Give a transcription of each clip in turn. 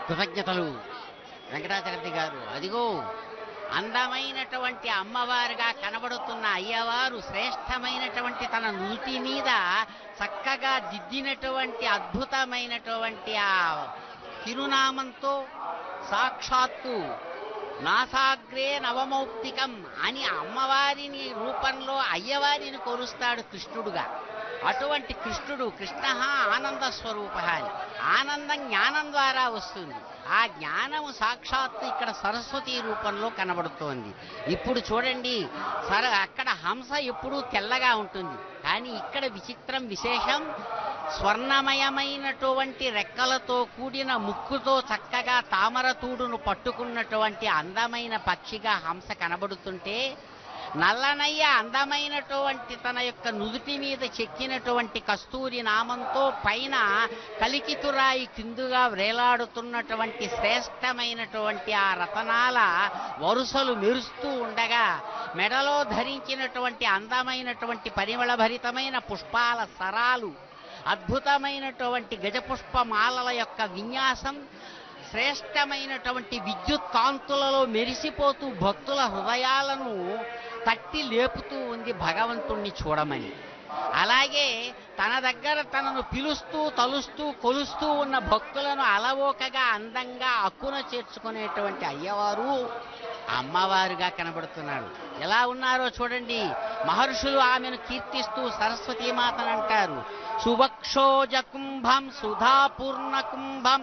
కృతజ్ఞతలు వెంకటాచలపతి గారు అదిగో అందమైనటువంటి అమ్మవారుగా కనబడుతున్న అయ్యవారు శ్రేష్టమైనటువంటి తన నుటి మీద చక్కగా దిద్దినటువంటి అద్భుతమైనటువంటి ఆ తిరునామంతో సాక్షాత్తు నాసాగ్రే నవమౌక్తికం అని అమ్మవారిని రూపంలో అయ్యవారిని కొలుస్తాడు కృష్ణుడుగా అటువంటి కృష్ణుడు కృష్ణ ఆనంద స్వరూప అని ఆనందం జ్ఞానం ద్వారా వస్తుంది ఆ జ్ఞానము సాక్షాత్తు ఇక్కడ సరస్వతి రూపంలో కనబడుతోంది ఇప్పుడు చూడండి సర అక్కడ హంస ఎప్పుడూ తెల్లగా ఉంటుంది కానీ ఇక్కడ విచిత్రం విశేషం స్వర్ణమయమైనటువంటి రెక్కలతో కూడిన ముక్కుతో చక్కగా తామరతూడును పట్టుకున్నటువంటి అందమైన పక్షిగా హంస కనబడుతుంటే నల్లనయ్య అందమైనటువంటి తన యొక్క నుదుటి మీద చెక్కినటువంటి కస్తూరి నామంతో పైన కలికితురాయి కిందుగా వేలాడుతున్నటువంటి శ్రేష్టమైనటువంటి ఆ రతనాల వరుసలు మెరుస్తూ ఉండగా మెడలో ధరించినటువంటి అందమైనటువంటి పరిమళభరితమైన పుష్పాల సరాలు అద్భుతమైనటువంటి గజపుష్పమాలల యొక్క విన్యాసం శ్రేష్టమైనటువంటి విద్యుత్ కాంతులలో మెరిసిపోతూ భక్తుల హృదయాలను తట్టి లేపుతూ ఉంది భగవంతుణ్ణి చూడమని అలాగే తన దగ్గర తనను పిలుస్తూ తలుస్తూ కొలుస్తూ ఉన్న భక్తులను అలవోకగా అందంగా అక్కున చేర్చుకునేటువంటి అయ్యవారు అమ్మవారుగా కనబడుతున్నాడు ఎలా ఉన్నారో చూడండి మహర్షులు ఆమెను కీర్తిస్తూ సరస్వతీమాతను అంటారు సువక్షోజ కుంభం సుధాపూర్ణ కుంభం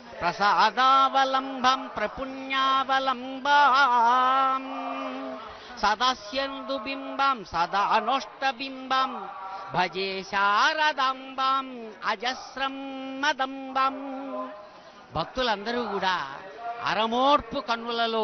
ప్రసాదావలంబం ప్రపుణ్యావలంబం సదస్యందు బింబం సదా బింబం భజే శారదాంబం అజస్రం మదంబం భక్తులందరూ కూడా అరమోర్పు కన్నులలో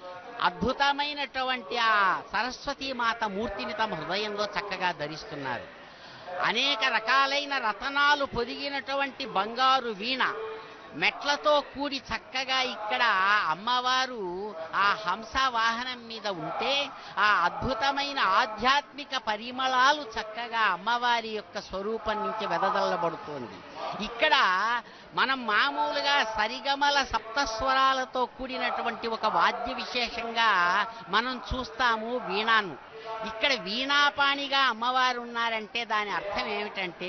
అద్భుతమైనటువంటి ఆ సరస్వతీ మాత మూర్తిని తమ హృదయంలో చక్కగా ధరిస్తున్నారు అనేక రకాలైన రతనాలు పొదిగినటువంటి బంగారు వీణ మెట్లతో కూడి చక్కగా ఇక్కడ అమ్మవారు ఆ హంస వాహనం మీద ఉంటే ఆ అద్భుతమైన ఆధ్యాత్మిక పరిమళాలు చక్కగా అమ్మవారి యొక్క స్వరూపం నుంచి వెదజల్లబడుతోంది ఇక్కడ మనం మామూలుగా సరిగమల సప్తస్వరాలతో కూడినటువంటి ఒక వాద్య విశేషంగా మనం చూస్తాము వీణాను ఇక్కడ వీణాపాణిగా అమ్మవారు ఉన్నారంటే దాని అర్థం ఏమిటంటే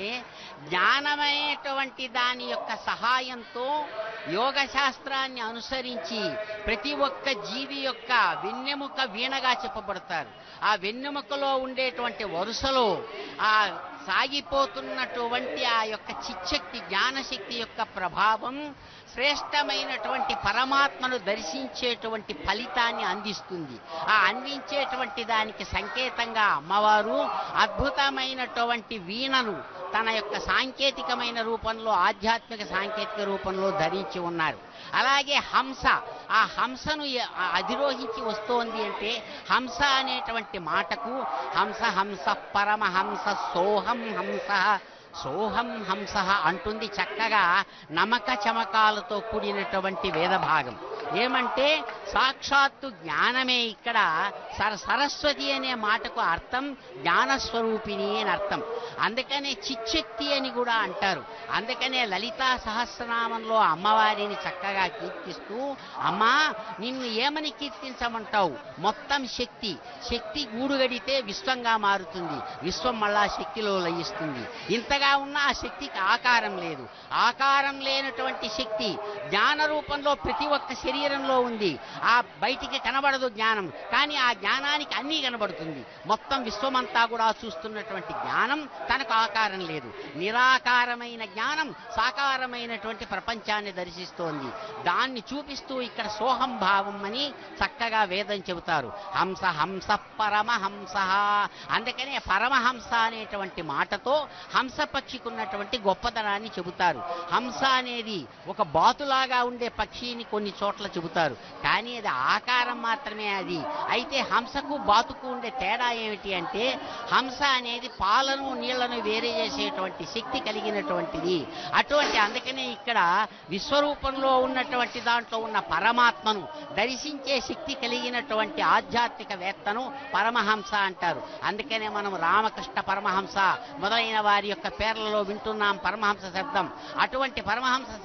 జ్ఞానమైనటువంటి దాని యొక్క సహాయంతో యోగ శాస్త్రాన్ని అనుసరించి ప్రతి ఒక్క జీవి యొక్క వెన్నెముక వీణగా చెప్పబడతారు ఆ వెన్నెముకలో ఉండేటువంటి వరుసలో ఆ సాగిపోతున్నటువంటి ఆ యొక్క చిచ్చక్తి జ్ఞానశక్తి యొక్క ప్రభావం శ్రేష్టమైనటువంటి పరమాత్మను దర్శించేటువంటి ఫలితాన్ని అందిస్తుంది ఆ అందించేటువంటి దానికి సంకేతంగా అమ్మవారు అద్భుతమైనటువంటి వీణను తన యొక్క సాంకేతికమైన రూపంలో ఆధ్యాత్మిక సాంకేతిక రూపంలో ధరించి ఉన్నారు అలాగే హంస ఆ హంసను ఎ- ఆ అధిరోహించి వస్తోంది అంటే హంస అనేటువంటి మాటకు హంస హంస పరమహంస సోహం హంస సోహం హంస అంటుంది చక్కగా నమక చమకాలతో కూడినటువంటి వేద భాగం ఏమంటే సాక్షాత్తు జ్ఞానమే ఇక్కడ సర సరస్వతి అనే మాటకు అర్థం జ్ఞానస్వరూపిణి అని అర్థం అందుకనే చిచ్చక్తి అని కూడా అంటారు అందుకనే లలితా సహస్రనామంలో అమ్మవారిని చక్కగా కీర్తిస్తూ అమ్మా నిన్ను ఏమని కీర్తించమంటావు మొత్తం శక్తి శక్తి గూడుగడితే విశ్వంగా మారుతుంది విశ్వం మళ్ళా శక్తిలో లయిస్తుంది ఇంతగా ఉన్న ఆ శక్తికి ఆకారం లేదు ఆకారం లేనటువంటి శక్తి జ్ఞాన రూపంలో ప్రతి ఒక్క శరీరంలో ఉంది ఆ బయటికి కనబడదు జ్ఞానం కానీ ఆ జ్ఞానానికి అన్నీ కనబడుతుంది మొత్తం విశ్వమంతా కూడా చూస్తున్నటువంటి జ్ఞానం తనకు ఆకారం లేదు నిరాకారమైన జ్ఞానం సాకారమైనటువంటి ప్రపంచాన్ని దర్శిస్తోంది దాన్ని చూపిస్తూ ఇక్కడ సోహం భావం అని చక్కగా వేదం చెబుతారు హంస హంస పరమహంస అందుకనే పరమహంస అనేటువంటి మాటతో హంస పక్షికి ఉన్నటువంటి గొప్పతనాన్ని చెబుతారు హంస అనేది ఒక బాతులాగా ఉండే పక్షిని కొన్ని చోట్ల చెబుతారు కానీ అది ఆకారం మాత్రమే అది అయితే హంసకు బాతుకు ఉండే తేడా ఏమిటి అంటే హంస అనేది పాలను నీళ్లను వేరే చేసేటువంటి శక్తి కలిగినటువంటిది అటువంటి అందుకనే ఇక్కడ విశ్వరూపంలో ఉన్నటువంటి దాంట్లో ఉన్న పరమాత్మను దర్శించే శక్తి కలిగినటువంటి ఆధ్యాత్మిక వేత్తను పరమహంస అంటారు అందుకనే మనం రామకృష్ణ పరమహంస మొదలైన వారి యొక్క పేర్లలో వింటున్నాం పరమహంస శబ్దం అటువంటి పరమహంస